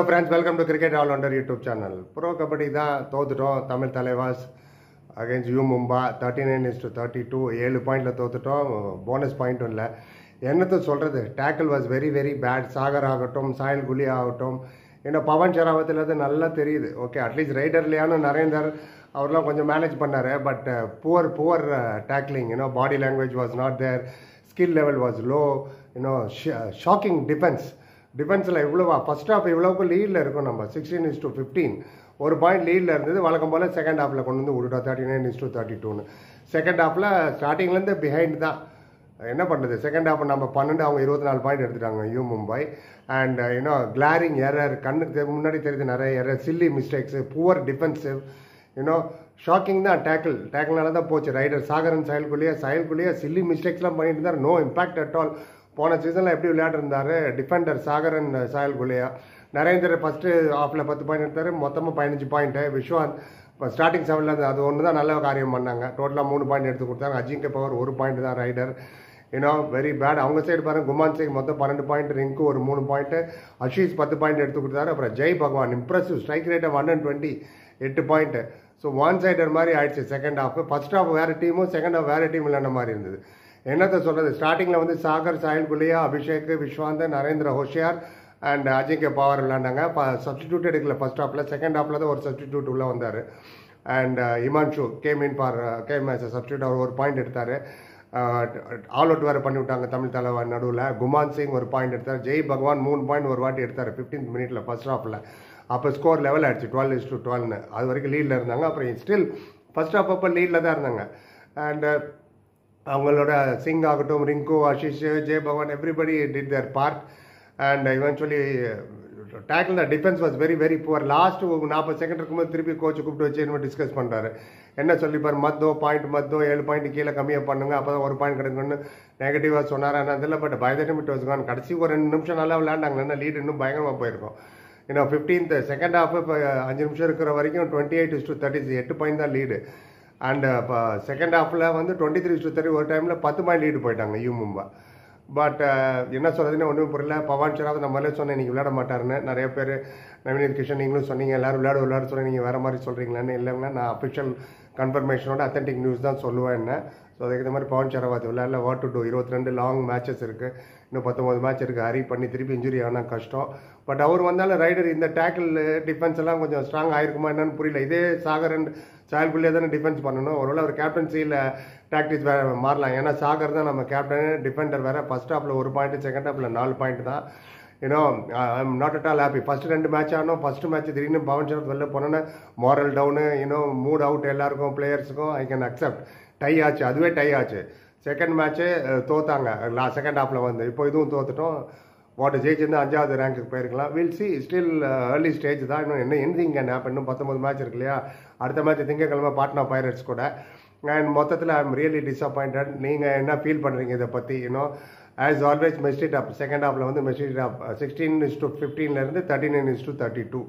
hello friends welcome to cricket all rounder YouTube channel bro kabaddi தான் தோத்துட்டோம் Tamil Thalaivas against U Mumba thirty nine is to thirty two ஏழு பாயிண்டில் தோத்துட்டோம் bonus பாயிண்ட்டும் இல்லை என்னத்தை சொல்கிறது tackle was very very bad Sagar ஆகட்டும் சாயல் குலி ஆகட்டும் இன்னும் பவன் ஷராவத்துலேருந்து நல்லா தெரியுது ஓகே அட்லீஸ்ட் ரைடர்லையான நரேந்தர் அவர்லாம் கொஞ்சம் மேனேஜ் பண்ணார் but poor poor tackling you know body language was not there skill level was low you know shocking defence டிஃபென்ஸில் இவ்வளோவா ஃபர்ஸ்ட் ஹாஃப் இவ்வளோக்கு லீடில் இருக்கும் நம்ம சிக்ஸ்டீன் இஸ் டு ஃபிஃப்டீன் ஒரு பாயிண்ட் லீடில் இருந்தது வழக்கம் போல் செகண்ட் ஹாஃபில் கொண்டு வந்து விட்டுட்டோம் thirty nine is to thirty டூன்னு செகண்ட் ஹாஃபில் ஸ்டார்டிங்லேருந்து பிஹைண்ட் தான் என்ன பண்ணுறது செகண்ட் ஹாஃப் நம்ம பன்னெண்டு அவங்க இருபத்தி நாலு பாயிண்ட் எடுத்துட்டாங்க U Mumbai and you know glaring error கண்ணுக்கு தெ- முன்னாடி தெரியுது நிறைய error silly mistakes poor defensive you know shocking தான் டேக்கிள் டேக்கிள்னால தான் போச்சு ரைடர் சாகரன் சயல்குள்ளேயே சயல்குள்ளேயே சில்லி மிஸ்டேக்ஸ்லாம் பண்ணிட்டு இருந்தார் நோ இம்பாக்ட் அட் ஆல் போன சீசனில் எப்படி விளையாடிருந்தாரு டிஃபெண்டர் சாகரன் சாயல்குள்ளேயா நரேந்தர் ஃபஸ்ட்டு ஆஃபில் பத்து பாயிண்ட் எடுத்தார் மொத்தமாக பதினஞ்சு பாயிண்ட்டு விஸ்வாந்த் இப்போ ஸ்டார்டிங் செவனில் அது ஒன்று தான் நல்ல காரியம் பண்ணாங்க டோட்டலாக மூணு பாயிண்ட் எடுத்து கொடுத்தாங்க அஜிங்க பவர் ஒரு பாயிண்ட் தான் ரைடர் யூனோ வெரி பேட் அவங்க சைடு பாருங்க குமான் சிங் மொத்தம் பன்னெண்டு பாயிண்ட் ரிங்கு ஒரு மூணு பாயிண்ட் அஷீஷ் பத்து பாயிண்ட் எடுத்து கொடுத்தாரு அப்புறம் Jai Bhagwan impressive strike rate one and twenty எட்டு பாயிண்ட் ஸோ ஒன் சைடர் மாதிரி ஆயிடுச்சு செகண்ட் ஹாஃப் ஃபர்ஸ்ட் ஹாஃப் வேறு டீமும் செகண்ட் ஹாஃப் வேறு டீம் விளையாண்ட மாதிரி இருந்தது என்னத்தை சொல்கிறது ஸ்டார்டிங்கில் வந்து சாகர் சாயல் குலியா அபிஷேக் விஸ்வாந்த் நரேந்திர ஹோஷியார் அண்ட் அஜிங்க பவர் விளையாண்டாங்க சப்ஸ்டிடியூட் எடுக்கல ஃபர்ஸ்ட் ஹாஃபில் செகண்ட் ஹாஃபில் தான் ஒரு சப்ஸ்டிடியூட் உள்ளே வந்தார் and Himanshu came in for game as substitute அவர் ஒரு பாயிண்ட் எடுத்தார் ஆல் அவுட் வேறு பண்ணி விட்டாங்க தமிழ் தலைவர் நடுவில் குமான் சிங் ஒரு பாயிண்ட் எடுத்தார் ஜெய் பகவான் மூணு பாயிண்ட் ஒரு வாட்டி எடுத்தார் ஃபிஃப்டீன்த் மினிட்ல ஃபர்ஸ்ட் ஹாஃபில் அப்போ ஸ்கோர் லெவல் ஆயிடுச்சு டுவெல் இஸ் டு டுவெல்னு அது வரைக்கும் லீடில் இருந்தாங்க அப்புறம் ஸ்டில் ஃபர்ஸ்ட் ஹாஃப் அப்போ லீடில் தான் இருந்தாங்க அண்ட் அவங்களோட சிங் ஆகட்டும் ring Ashish Jai Bhagwan everybody did their part and eventually tackle the defence was very very poor last நாற்பது செகண்ட் இருக்கும்போது திருப்பி கோச் கூப்பிட்டு வச்சு என்ன டிஸ்கஸ் பண்ணுறாரு என்ன சொல்லிப்பார் மத்தோ பாயிண்ட் மத்தோ ஏழு பாயிண்ட் கீழே கம்மியாக பண்ணுங்க அப்போ தான் ஒரு பாயிண்ட் கிடைக்கும்னு நெகட்டிவாக சொன்னார் அதில் but by the time it was gone கடைசி ஒரு ரெண்டு நிமிஷம் நல்லா விளையாண்டாங்க என்ன லீடு இன்னும் பயங்கரமாக போயிருக்கும் இன்னும் ஃபிஃப்டீன்த் செகண்ட் ஹாஃப் இப்போ அஞ்சு நிமிஷம் இருக்கிற வரைக்கும் டுவெண்ட்டி எயிட் டு தேர்ட்டி எட்டு பாயிண்ட் தான் லீடு அண்ட் இப்போ செகண்ட் ஹாஃபில் வந்து டுவெண்ட்டி த்ரீ டு தேர்ட்டி ஒரு டைமில் பத்து பாயிண்ட் லீடு போயிட்டாங்க யூ மும்பா பட் என்ன சொல்கிறதுன்னு ஒன்றும் புரியல பவான் ஷராவத் நம்ம முதல்ல சொன்னேன் நீங்கள் விளையாட மாட்டாருன்னு நிறைய பேர் நவீன் கிருஷ்ணன் நீங்களும் சொன்னீங்க எல்லாரும் விளையாட விளையாட சொல்லி நீங்கள் வேறு மாதிரி சொல்கிறீங்களான்னு இல்லைங்க நான் அஃபிஷியல் கன்ஃபர்மேஷனோட அத்தன்டிக் நியூஸ் தான் சொல்லுவேன் என்ன ஸோ அதுக்கு இந்த மாதிரி பவன் ஷராவத் விளையாடல வாட் டு டூ இருபத்தி ரெண்டு லாங் மேட்சஸ் இருக்குது இன்னும் பத்தொம்பது மேட்ச் இருக்குது ஹரி பண்ணி திருப்பி இன்ஜுரி ஆனால் கஷ்டம் பட் அவர் வந்தாலும் ரைடர் இந்த டேக்கிள் டிஃபென்ஸ் எல்லாம் கொஞ்சம் ஸ்ட்ராங் ஆயிருக்குமா என்னன்னு புரியல இதே சாகர் அண்ட் சாயல்குள்ளே தானே டிஃபென்ஸ் பண்ணணும் ஒருவேளை அவர் கேப்டன்சியில் டாக்டிக்ஸ் வேறு மாறலாம் ஏன்னா சாகர் தான் நம்ம கேப்டன் டிஃபெண்டர் வேறு ஃபர்ஸ்ட் ஹாஃபில் ஒரு பாயிண்ட் செகண்ட் ஹாஃபில் நாலு பாயிண்ட் தான் you know I'm not at all happy first ரெண்டு மேட்ச் ஆனோம் ஃபர்ஸ்ட் மேட்ச் திடீர்னு பவன் சரத் வெளில போனோன்னே morale down you know mood out எல்லாருக்கும் பிளேயர்ஸுக்கும் ஐ கேன் அக்செப்ட் டை ஆச்சு அதுவே டை ஆச்சு செகண்ட் மேட்ச்சு தோத்தாங்க லா செகண்ட் ஹாஃபில் வந்து இப்போ இதுவும் தோத்துட்டோம் வாட் ஜெயிச்சிருந்தா அஞ்சாவது ரேங்க்குக்கு போயிருக்கலாம் we'll see still early stage தான் இன்னும் என்ன எனிதிங் கேன் ஹேப்பன் இன்னும் பத்தொம்பது மேட்ச் இருக்கு இல்லையா அடுத்த மேட்ச் திங்கக்கிழமை பாட்னா பைரட்ஸ் கூட அண்ட் மொத்தத்தில் ஐ எம் ரியலி டிசப்பாயிண்டட் நீங்கள் என்ன ஃபீல் பண்ணுறீங்க இதை பற்றி இன்னும் as always messed up second ஹாஃபில் வந்து messed up sixteen is to ஃபிஃப்டீன்லேருந்து thirty nine is to thirty two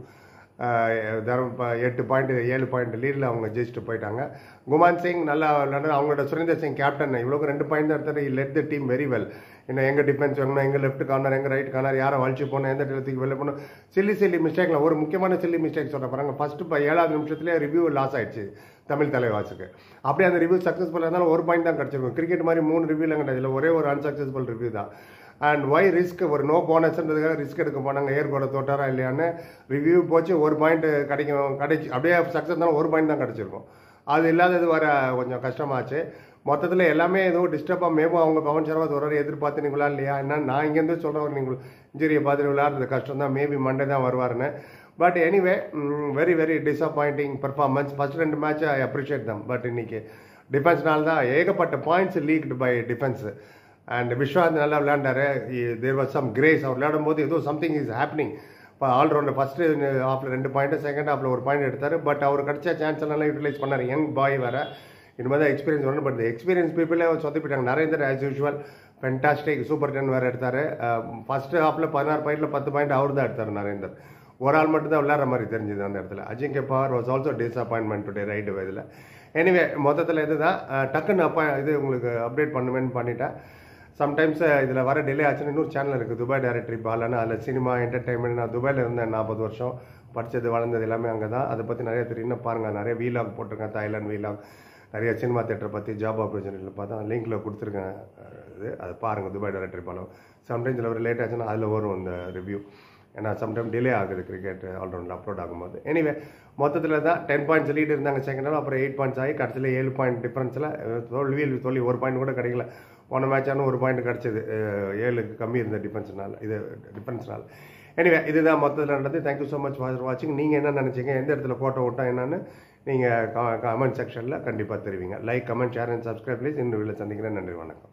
தரம் ப- எட்டு பாயிண்ட் ஏழு பாயிண்ட் லீடில் அவங்க ஜெயிச்சுட்டு போயிட்டாங்க குமான் சிங் நல்லா விளையாண்டு அவங்களோட சுரேந்தர் சிங் கேப்டன் இவ்வளோக்கு ரெண்டு பாயிண்ட் தான் எடுத்தாரு led the team very well இன்னும் எங்கள் டிஃபென்ஸ் வாங்கணும் எங்கள் லெஃப்ட் கார்னர் எங்கள் ரைட் கார்னர் யாரை வலிச்சு போகணும் எந்த இடத்துக்கு வெளில போகணும் சில்லி சில்லி மிஸ்டேக்ல ஒரு முக்கியமான சில்லி மிஸ்டேக் சொல்ல பாருங்க ஃபர்ஸ்ட் இப்போ ஏழாவது நிமிஷத்துலேயே ரிவ்யூ லாஸ் ஆயிடுச்சு தமிழ் தலைவாசுக்கு அப்படியே அந்த ரிவ்யூ சக்ஸஸ்ஃபுல்லாக இருந்தாலும் ஒரு பாயிண்ட் தான் கிடச்சிருக்கும் கிரிக்கெட் மாதிரி மூணு ரிவ்யூலாம் கிடையாது இதுல ஒரே ஒரு அன்சக்ஸஸ்ஃபுல் ரிவ்யூ தான் அண்ட் ஒய் ரிஸ்க் ஒரு நோ போனஸ்ன்றதுக்காக ரிஸ்க் எடுக்க போனாங்க ஏர்கோட தோட்டாரா இல்லையான்னு ரிவ்யூ போச்சு ஒரு பாயிண்ட் கிடைக்கும் கிடைச்சி அப்படியே சக்ஸஸ் இருந்தாலும் ஒரு பாயிண்ட் தான் கிடச்சிருக்கும் அது இல்லாதது வர கொஞ்சம் கஷ்டமாச்சு மொத்தத்தில் எல்லாமே ஏதோ டிஸ்டர்பாக மேபோ அவங்க பவன் சர்வாத் ஒரு எதிர்பார்த்து நீங்கள் விளையாடலையா என்ன நான் இங்கேருந்து சொல்கிறேன் நீங்கள் இன்ஜுரியை பார்த்துட்டு விளையாடுறது கஷ்டம் தான் மேபி மண்டே தான் வருவாருன்னு but anyway very very disappointing performance first ரெண்டு match I appreciate them but இன்னைக்கு டிஃபென்ஸ்னால தான் ஏகப்பட்ட points leaked by defence and Vishwanth நல்லா விளையாண்டாரு தேர் வாஸ் சம் கிரேஸ் அவர் விளையாடும் போது ஏதோ சம்திங் இஸ் ஹேப்பனிங் இப்போ ஆல்ரவுண்டர் ஃபஸ்ட்டு ஹாஃபில் ரெண்டு பாயிண்ட் செகண்ட் ஹாஃபில் ஒரு பாயிண்ட் எடுத்தார் பட் அவர் கிடைச்ச சான்ஸ் எல்லாம் யூட்டிலைஸ் பண்ணார் யங் பாய் வேற இனிமேல் தான் எக்ஸ்பீரியன்ஸ் வரணும் பட் எக்ஸ்பீரியன்ஸ் பீப்புளே சொதப்பிட்டாங்க Narender as usual fantastic super ten வேறு எடுத்தார் ஃபர்ஸ்ட் ஹாஃபில் பதினாறு பாயிண்டில் பத்து பாயிண்ட் அவர் தான் எடுத்தார் நரேந்தர் ஒரு ஆள் மட்டும் தான் விளையாடுற மாதிரி தெரிஞ்சுது அந்த இடத்துல Ajinkya Pawar was also disappointment today raid இதில் எனிவே மொத்தத்தில் இதுதான் அஹ், டக்குன்னு அப்பா இது உங்களுக்கு அப்டேட் பண்ணுவேன்னு பண்ணிட்டேன் சம்டைம்ஸ் இதில் வர டிலே ஆச்சுன்னா இன்னொரு சேனல் இருக்குது துபாய் டைரக்டரி பாலன்னு அதில் சினிமா என்டர்டைன்மெண்ட் நான் துபாயில் இருந்தேன் நாற்பது வருஷம் படித்தது வளர்ந்தது எல்லாமே அங்கே தான் அதை பற்றி நிறைய தெரியும் இன்னும் பாருங்கள் நிறைய வீலாக் போட்டிருக்கேன் தாய்லாந்து வீலாக் நிறைய சினிமா தேட்டரை பற்றி ஜாப் ஆப்பர்ச்சுனிட்டியில் பார்த்தா லிங்க்கில் கொடுத்துருக்கேன் அஹ், இது அதை பாருங்கள் துபாய் டைரக்டரி பாலம் சம்டைம்ஸ் இதில் ஒரு லேட் ஆச்சுன்னா அதில் வரும் இந்த ரிவ்யூ ஏன்னா சம்டைம் டிலே ஆகுது கிரிக்கெட் ஆல்ரவுண்டில் அப்லோட் ஆகும்போது எனிவே மொத்தத்தில் தான் டென் பாயிண்ட்ஸ் லீட் இருந்தாங்க செகண்ட் ஹால் அப்புறம் எயிட் பாயிண்ட்ஸ் ஆகி கடைசியில் ஏழு பாயிண்ட் டிஃபரன்ஸில் தோல்வியில் சொல்லி ஒரு பாயிண்ட் கூட கிடைக்கல போன மேட்ச் ஆனால் ஒரு பாயிண்ட் கிடச்சிது ஏழுக்கு கம்மி இருந்த டிஃபென்ஸ்னால இது டிஃபென்ஸ்னால எனிவே இதுதான் மொத்தத்தில் நடந்தது தேங்க்யூ ஸோ மச் ஃபார் வாட்சிங் நீங்கள் என்ன நினச்சிங்க எந்த இடத்துல ஃபோட்டோ விட்டா என்னன்னு நீங்கள் கமெண்ட் செக்ஷனில் கண்டிப்பாக தெரிவிங்க like comment share and subscribe please இன்னும் வீட்டில் சந்திக்கிறேன் நன்றி வணக்கம்